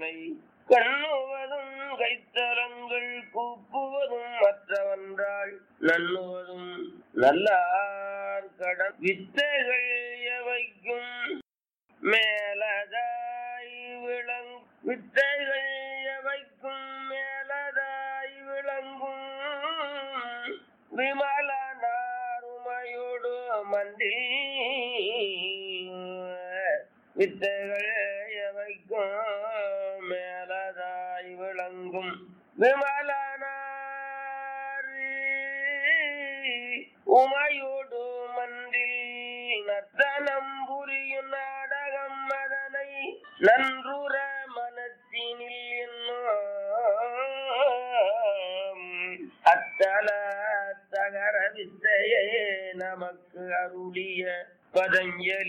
கண்ணுவதும் கைத்தலங்கள் கூப்புவதும் மற்றவன்றாள் நண்ணுவதும் நல்லார் கடன் வித்தைகள் எவைக்கும் மேலதாய் விளங் வித்தைகள் எவைக்கும் மேலதாய் விளங்கும் விமலனாருமையோடு மண்டி வித்தைகள் எவைக்கும் மேலதாய் விளங்கும் விமலனார் உமையோடு மன்றில் நத்தனம் புரியும் நாடகம் அதனை நன்றுற மனத்தினில் என்னும் அத்தல தகர வித்தையே நமக்கு அருளிய பதஞ்சலி